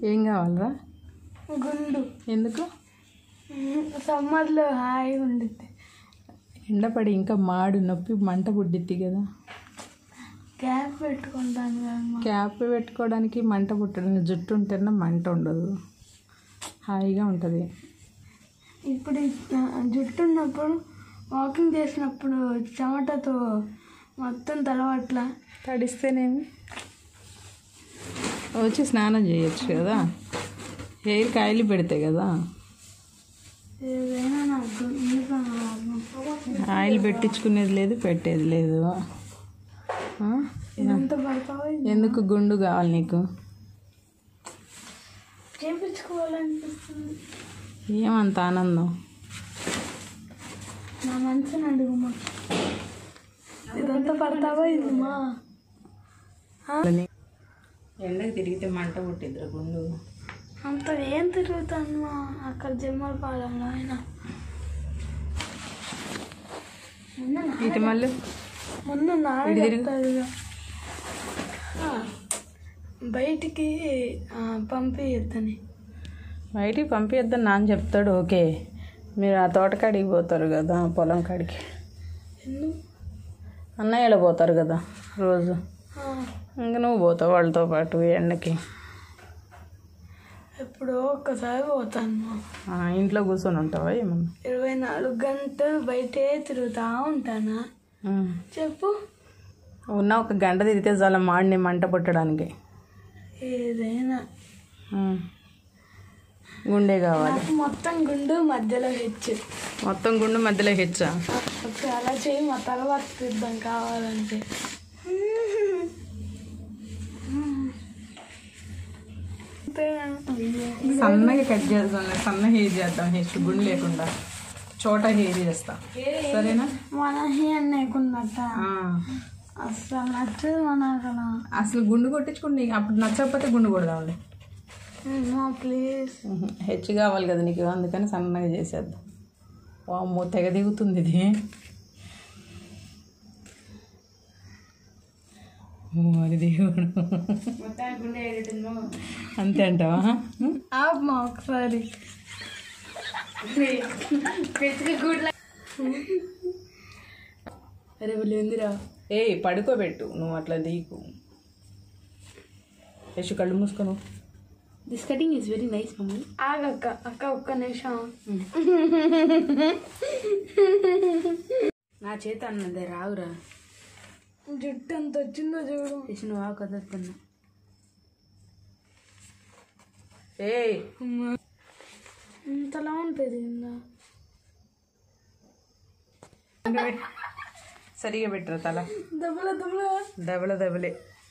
ఏం కావాలరా గుండు ఎందుకు సమ్మర్లో హాయిగా ఉండిద్ది ఎండపడి ఇంకా మాడు నొప్పి మంట పుట్టిద్ది కదా క్యాప్ పెట్టుకుంటాను కదా క్యాప్ పెట్టుకోవడానికి మంట పుట్టడం జుట్టు ఉంటేనే మంట ఉండదు హాయిగా ఉంటుంది ఇప్పుడు ఈ జుట్టు ఉన్నప్పుడు వాకింగ్ చేసినప్పుడు చెమటతో మొత్తం తలవట్ల తడిస్తేనేమి వచ్చి స్నానం చేయొచ్చు కదా హెయిర్ కాయలు పెడతాయి కదా ఏదైనా నాకు ఇంకా నాకు ఆయిల్ పెట్టించుకునేది లేదు పెట్టేది లేదు ఆ? ఇదంతా పడతావా ఎందుకు గుండు కావాలి నీకు చేపించుకోవాలనిపిస్తుంది ఏమంత ఆనందం నా మనసుని అడుగుమా ఇదంతా పడతావా ఇదిమా ఎండకు తిరిగితే మంట పుట్టిద్దిరా గుండు అంత ఏం తిరుగుతాను మా అక్కడ జమ్మల పాలెంలో ఆయన ఇటు మళ్ళీ ముందు నాన్న ఇటు తిరుగు. చెప్తాడు ఇక. ఆ, బయటికి ఆ, పంపియద్దని బయటికి పంపిద్దాం నాన్న చెప్తాడు ఓకే మీరు ఆ తోటకాడికి పోతారు కదా పొలం కాడికి ఎందుకు అన్నయ్యలో పోతారు కదా రోజు ఆ, ఇంక నువ్వు పోతావు వాళ్ళతో పాటు ఎండకి ఎప్పుడో ఒక్కసారి పోతాను మా. ఆ, ఇంట్లో కూర్చొని ఉంటావా ఏమన్నా ఇరవై నాలుగు గంటలు బయటే తిరుగుతా ఉంటానా ఉమ్. చెప్పు ఉన్న ఒక గంట తిరిగితే చాలా మాడిని మంట పుట్టడానికి ఏదైనా ఉమ్. గుండె కావాలి నాకు మొత్తం గుండు మధ్యలో హెచ్చు మొత్తం గుండు మధ్యలో హెచ్చా ఒకసారి అలా చేయి మా తర్వాత తీద్దాం కావాలంటే అంతేనా? సన్నగా కట్ చేద్దాం సన్న హెయిర్ చేద్దాం హెచ్ గుండు లేకుండా చోట హెయిర్ చేస్తా సరేనా మన హీయన్ లేకున్నట్ట ఆ. అసలు నచ్చదు మనకు అలా అసలు గుండు కొట్టించుకుంటే నీకు అప్పుడు నచ్చకపోతే గుండు కొడదాంలే మా ప్లీజ్ హెచ్ కావాలి కదా నీకు అందుకని సన్నగా చేసేద్దాం వామ్మో తెగ దిగుతుంది ఇది మరి దేవుడు అంతే అంటావా ఆపమా ఒకసారి అరే వాళ్ళు ఏందిరా ఏయ్ పడుకోబెట్టు నువ్వు అట్లా దీకు యశు కళ్ళు మూసుకోను this cutting is very nice mummy ఆగక్క అక్క ఒక్క నిమిషం నా చేత అన్నదే రావురా జుట్టు ఎంత వచ్చిందో చూడు యశు నువ్వు ఆవు కదులుతున్నా ఏయ్ ఇంతలా ఉంటుంది ఇందా సరిగా పెట్టరా తల దెబ్బల దెబ్బల దబల దబలే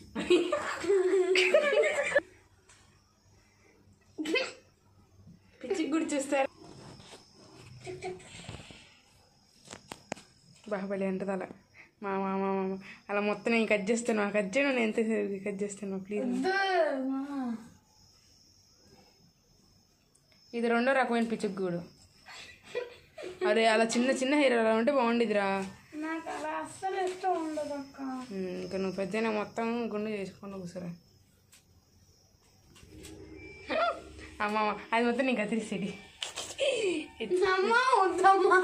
పిచ్చి గుడి చూస్తారు బాహుబలి అంటే తల మా మా మా మా అలా మొత్తం నేను కట్ చేస్తాను కట్ చేయను నేను ఎంత కట్ చేస్తాను ప్లీజ్ ఇది రెండో రకమైన పిచ్చుకు గూడు అరే అలా చిన్న చిన్న హెయిర్ అలా ఉంటే బాగుండేదిరా నాకు అలా అస్సలు ఇష్టం ఉండదు అక్క ఉమ్, ఇంకా నువ్వు పెద్ద మొత్తం గుండు చేసుకొని కూర్చోరా అమ్మ అది మొత్తం నీకు కత్తిరిసేది అమ్మా వద్దమ్మా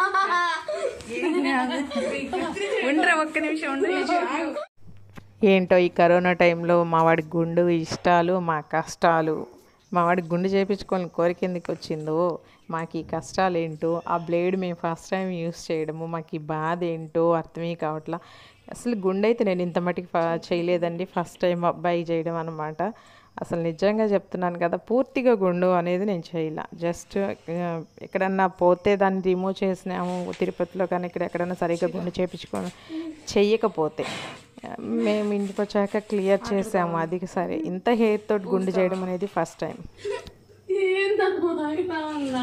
ఉండరా ఒక్క నిమిషం ఉండరా ఏంటో ఈ కరోనా టైంలో మా వాడి గుండు ఇష్టాలు మా కష్టాలు మా వాడికి గుండు చేయించుకోవాలని కోరిక ఎందుకు వచ్చిందో మాకు ఈ కష్టాలు ఏంటో ఆ బ్లేడ్ మేము ఫస్ట్ టైం యూస్ చేయడము మాకు ఈ బాధ ఏంటో అర్థమే కావట్లా అసలు గుండె అయితే నేను ఇంత మటుకు ఫ- చేయలేదండి ఫస్ట్ టైం అబ్బాయి చేయడం అనమాట అసలు నిజంగా చెప్తున్నాను కదా పూర్తిగా గుండు అనేది నేను చేయలే జస్ట్ ఎక్కడన్నా పోతే దాన్ని రిమూవ్ చేసినాము తిరుపతిలో కానీ ఇక్కడ ఎక్కడన్నా సరిగ్గా గుండు చేయించుకొని చెయ్యకపోతే మేము ఇంటికి వచ్చాక క్లియర్ చేసాము అది సరే ఇంత హెయిర్ తోటి గుండు చేయడం అనేది ఫస్ట్ టైం ఏందమ్మా ఇలా ఉందా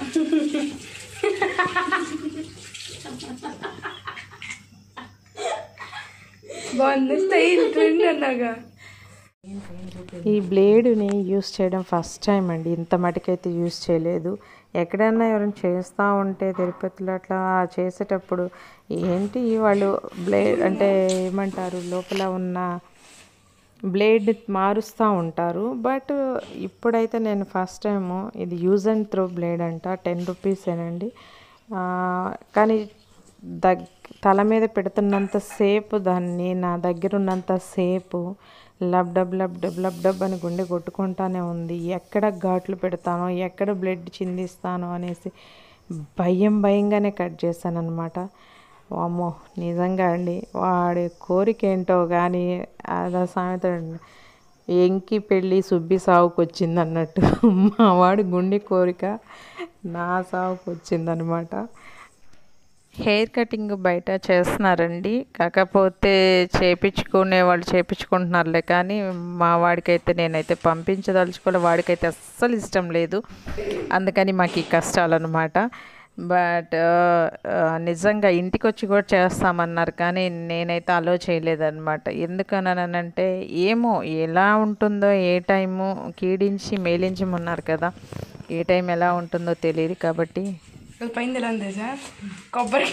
బాగుంది స్టైల్ ట్రెండ్ అన్నాగా ఈ బ్లేడ్ని యూస్ చేయడం ఫస్ట్ టైం అండి ఇంత మటుకైతే యూస్ చేయలేదు ఎక్కడైనా ఎవరైనా చేస్తూ ఉంటే తిరుపతిలో అట్లా చేసేటప్పుడు ఏంటి వాళ్ళు బ్లేడ్ అంటే ఏమంటారు లోపల ఉన్న బ్లేడ్ మారుస్తూ ఉంటారు బట్ ఇప్పుడైతే నేను ఫస్ట్ టైము ఇది యూజ్ అండ్ త్రో బ్లేడ్ అంట టెన్ రూపీసేనండి ఆ, కానీ దగ్ తల మీద పెడుతున్నంత సేపు దాన్ని నా దగ్గర ఉన్నంత సేపు lub dub lub dub lub dub అని గుండె కొట్టుకుంటానే ఉంది ఎక్కడ ఘాట్లు పెడతానో ఎక్కడ బ్లడ్ చిందిస్తానో అనేసి భయం భయంగానే కట్ చేశాను అనమాట అమ్మో నిజంగా అండి వాడి కోరిక ఏంటో కానీ అదా సామెత అండి. ఎంకి పెళ్ళి సుబ్బి సావుకు వచ్చింది అన్నట్టు మా వాడి గుండె కోరిక నా సావుకు వచ్చిందనమాట హెయిర్ కటింగ్ బయట చేస్తున్నారండి కాకపోతే చేపించుకునే వాళ్ళు చేపించుకుంటున్నారులే కానీ మా వాడికైతే నేనైతే పంపించదలుచుకోలే వాడికైతే అస్సలు ఇష్టం లేదు అందుకని మాకు ఈ కష్టాలు అనమాట బట్ నిజంగా ఇంటికి వచ్చి కూడా చేస్తామన్నారు కానీ నేనైతే అలో చేయలేదన్నమాట ఎందుకనంటే ఏమో ఎలా ఉంటుందో ఏ టైము కీడించి మేలించమన్నారు కదా ఏ టైం ఎలా ఉంటుందో తెలియదు కాబట్టి అది పైన ఎలా ఉంది సార్ కొబ్బరి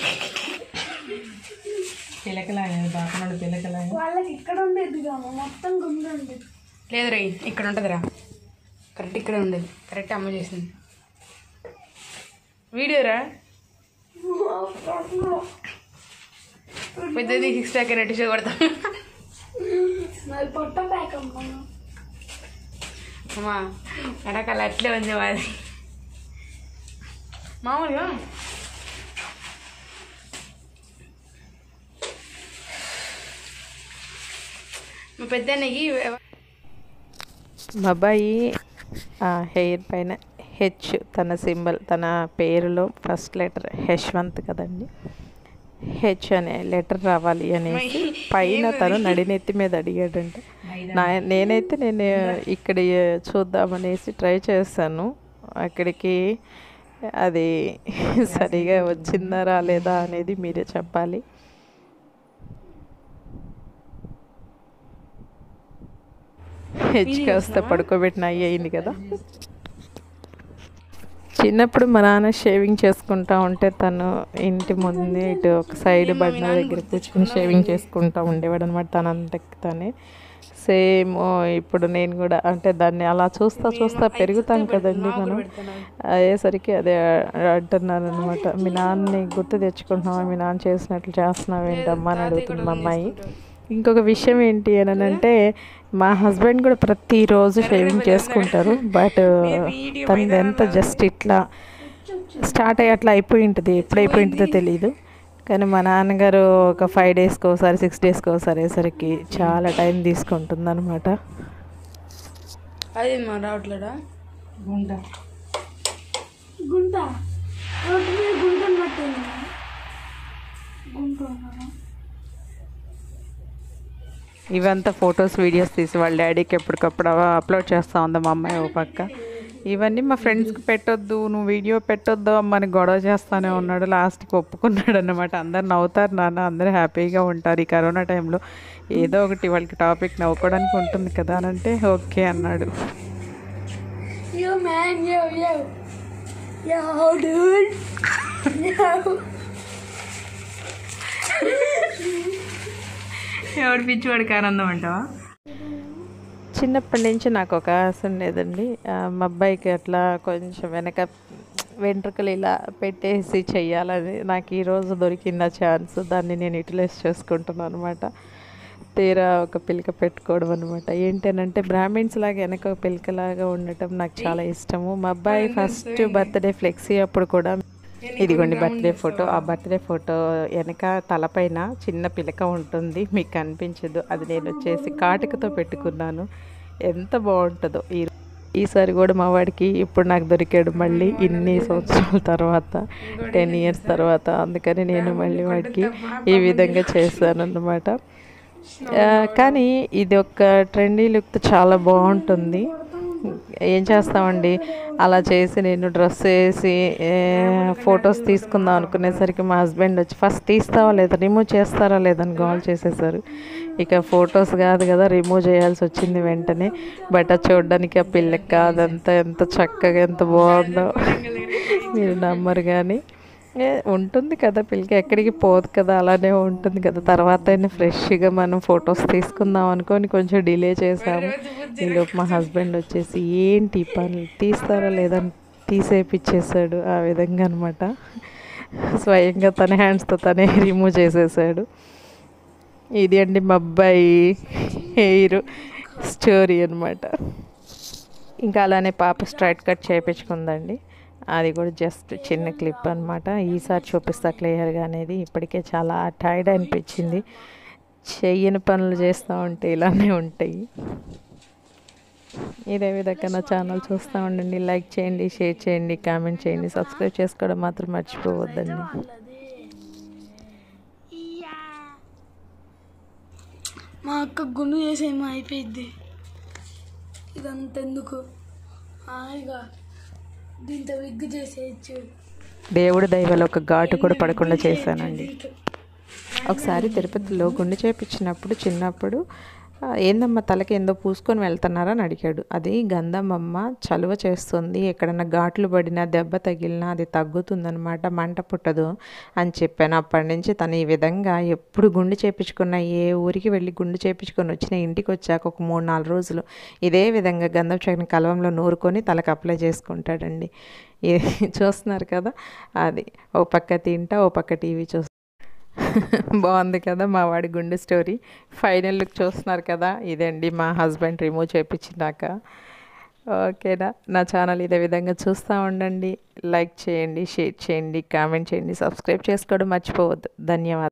పిలకలాగా బాపనాడు పిలకలాగా వాళ్ళకి ఇక్కడ ఉండేది కాదు మొత్తం గుండె ఉండేది లేదు రా ఇక్కడ ఉంటుందిరా కరెక్ట్ ఇక్కడ ఉండేది కరెక్ట్ అమ్మ చేసింది వీడియోరా పెద్దది సిక్స్ ప్యాక్ రెడ్డి షో కొడతాం మరి పొట్ట ప్యాక్ అమ్మా అమ్మా వెనకాల అట్లే ఉంది మాది మామూలుగా మా పెద్దన్నకి మా అబ్బాయి ఆ, హెయిర్ పైన హెచ్ తన సింబల్ తన పేరులో ఫస్ట్ లెటర్ యశ్వంత్ కదండి హెచ్ అనే లెటర్ రావాలి అనేసి పైన తను నడినెత్తి మీద అడిగాడంట నా నేనైతే నేను ఇక్కడ చూద్దామనేసి ట్రై చేశాను అక్కడికి అది సరిగా వచ్చిందా రాలేదా అనేది మీరే చెప్పాలి హెచ్ కాస్త పడుకోబెట్టిన అయ్యి అయింది కదా చిన్నప్పుడు మా నాన్న షేవింగ్ చేసుకుంటా ఉంటే తను ఇంటి ముందు ఇటు ఒక సైడ్ బండ దగ్గర కూర్చొని షేవింగ్ చేసుకుంటా ఉండేవాడు అనమాట తనంతకి తనే సేమ్ ఇప్పుడు నేను కూడా అంటే దాన్ని అలా చూస్తా చూస్తా పెరుగుతాం కదండి మనం అయ్యేసరికి అదే అంటున్నాను అనమాట మీ నాన్నని గుర్తు తెచ్చుకుంటున్నావా మీ నాన్న చేసినట్లు చేస్తున్నావు ఏంటమ్మా అని అడుగుతుంది మా అమ్మాయి ఇంకొక విషయం ఏంటి అని అంటే మా హస్బెండ్ కూడా ప్రతిరోజు షేవింగ్ చేసుకుంటారు బట్ తనది ఎంత జస్ట్ ఇట్లా స్టార్ట్ అయ్యి అట్లా అయిపోయి ఉంటుంది ఎప్పుడు అయిపోయి ఉంటుందో తెలియదు కానీ మా నాన్నగారు ఒక ఫైవ్ డేస్కి ఒకసారి సిక్స్ డేస్కి ఒకసారి అయ్యేసరికి చాలా టైం తీసుకుంటుంది అనమాట అది మా రావట్లేడా గుంట రోడ్డు మీద గుంట ఉన్నట్టుంది గుంట ఉన్నదా? ఇవంతా ఫొటోస్ వీడియోస్ తీసి వాళ్ళ డాడీకి ఎప్పటికప్పుడు అప్లోడ్ చేస్తూ ఉంది మా అమ్మాయి ఓ పక్క ఇవన్నీ మా ఫ్రెండ్స్కి పెట్టొద్దు నువ్వు వీడియో పెట్టొద్దు అమ్మని గొడవ చేస్తానే ఉన్నాడు లాస్ట్కి ఒప్పుకున్నాడు అనమాట అందరు నవ్వుతారు నాన్న అందరూ హ్యాపీగా ఉంటారు ఈ కరోనా టైంలో ఏదో ఒకటి వాళ్ళకి టాపిక్ నవ్వుకోవడానికి ఉంటుంది కదా అని అంటే ఓకే అన్నాడు Yo, man, yo, yo. Yo, dude. Yo. ఎవడు పిచ్చివాడికి ఆనందం అంటావా చిన్నప్పటి నుంచి నాకు ఒక ఆశ ఉండేదండి ఆ, మా అబ్బాయికి అట్లా కొంచెం వెనక వెంట్రుకలు ఇలా పెట్టేసి చెయ్యాలని నాకు ఈరోజు దొరికింది ఆ ఛాన్స్ దాన్ని నేను యూటిలైజ్ చేసుకుంటున్నాను అనమాట తీరా ఒక పిలక పెట్టుకోవడం అనమాట ఏంటనంటే బ్రాహ్మిన్స్ లాగా వెనక ఒక పిలకలాగా ఉండటం నాకు చాలా ఇష్టము మా అబ్బాయి ఫస్ట్ బర్త్డే ఫ్లెక్సీ అప్పుడు కూడా ఇదిగోండి బర్త్డే ఫోటో ఆ బర్త్డే ఫోటో వెనక తలపైన చిన్న పిలక ఉంటుంది మీకు కనిపించదు అది నేను వచ్చేసి కాటుకతో పెట్టుకున్నాను ఎంత బాగుంటుందో ఈ ఈసారి కూడా మా వాడికి ఇప్పుడు నాకు దొరికాడు మళ్ళీ ఇన్ని సంవత్సరాల తర్వాత టెన్ ఇయర్స్ తర్వాత అందుకని నేను మళ్ళీ వాడికి ఈ విధంగా చేశాను అన్నమాట ఆ, కానీ ఇది ఒక ట్రెండీ లుక్ చాలా బాగుంటుంది ఏం చేస్తామండి అలా చేసి నేను డ్రెస్ వేసి ఫొటోస్ తీసుకుందాం అనుకునేసరికి మా హస్బెండ్ వచ్చి ఫస్ట్ తీస్తావా లేదా రిమూవ్ చేస్తారా లేదని కాల్ చేసేసారు ఇక ఫొటోస్ కాదు కదా రిమూవ్ చేయాల్సి వచ్చింది వెంటనే బట్ అది చూడడానికి ఆ పిల్లకి అదంతా ఎంత చక్కగా ఎంత బాగుందో మీరు నమ్మరు కానీ ఏ, ఉంటుంది కదా పిల్లకి ఎక్కడికి పోదు కదా అలానే ఉంటుంది కదా తర్వాత అయినా ఫ్రెష్గా మనం ఫొటోస్ తీసుకుందాం అనుకొని కొంచెం డిలే చేసాము ఈలోపు మా హస్బెండ్ వచ్చేసి ఏంటి ఈ పనులు తీస్తారా లేదా అని తీసేపిచ్చేసాడు ఆ విధంగా అనమాట స్వయంగా తన హ్యాండ్స్తో తనే రిమూవ్ చేసేసాడు ఇది అండి మా అబ్బాయి హెయిర్ స్టోరీ అనమాట ఇంకా అలానే పాప స్ట్రైట్ కట్ చేయించుకుందండి అది కూడా జస్ట్ చిన్న క్లిప్ అనమాట ఈసారి చూపిస్తా క్లియర్గా అనేది ఇప్పటికే చాలా టైర్డ్ అనిపించింది చెయ్యని పనులు చేస్తూ ఉంటే ఇలానే ఉంటాయి ఇదే విధంగా నా ఛానల్ చూస్తూ ఉండండి లైక్ చేయండి షేర్ చేయండి కామెంట్ చేయండి సబ్స్క్రైబ్ చేసుకోవడం మాత్రం మర్చిపోవద్దండి వాళ్ళది ఇయ్యా. మా అక్క గుండు చేసేమో అయిపోయింది ఇదంతా ఎందుకు హాయిగా దీంతో విగ్గు చేసేయచ్చు దేవుడి దయవల్ల ఒక ఘాటు కూడా పడకుండా చేశానండి ఒకసారి తిరుపతిలో గుండె చేపించినప్పుడు చిన్నప్పుడు "ఆ, ఏందమ్మా తలకి ఏందో పూసుకొని వెళ్తున్నారా అని అడిగాడు అది గంధమమ్మ చలువ చేస్తుంది ఎక్కడన్నా ఘాట్లు పడినా దెబ్బ తగిలినా అది తగ్గుతుందనమాట మంట పుట్టదు అని చెప్పాను అప్పటి నుంచి తను ఈ విధంగా ఎప్పుడు గుండు చేపించుకున్న ఏ ఊరికి వెళ్ళి గుండు చేపించుకొని వచ్చిన ఇంటికి వచ్చాక ఒక మూడు నాలుగు రోజులు ఇదే విధంగా గంధం చక్కెర కలవంలో నూరుకొని తలకు అప్లై చేసుకుంటాడండి ఇది చూస్తున్నారు కదా అది ఓ పక్క తింటా ఓ పక్క టీవీ చూస్తా బాగుంది కదా మా వాడి గుండె స్టోరీ ఫైనల్ లుక్ చూస్తున్నారు కదా ఇదండి మా హస్బెండ్ రిమూవ్ చేయించినాక ఓకేనా నా ఛానల్ ఇదే విధంగా చూస్తూ ఉండండి లైక్ చేయండి షేర్ చేయండి కామెంట్ చేయండి సబ్స్క్రైబ్ చేసుకోవడం మర్చిపోవద్దు ధన్యవాదాలు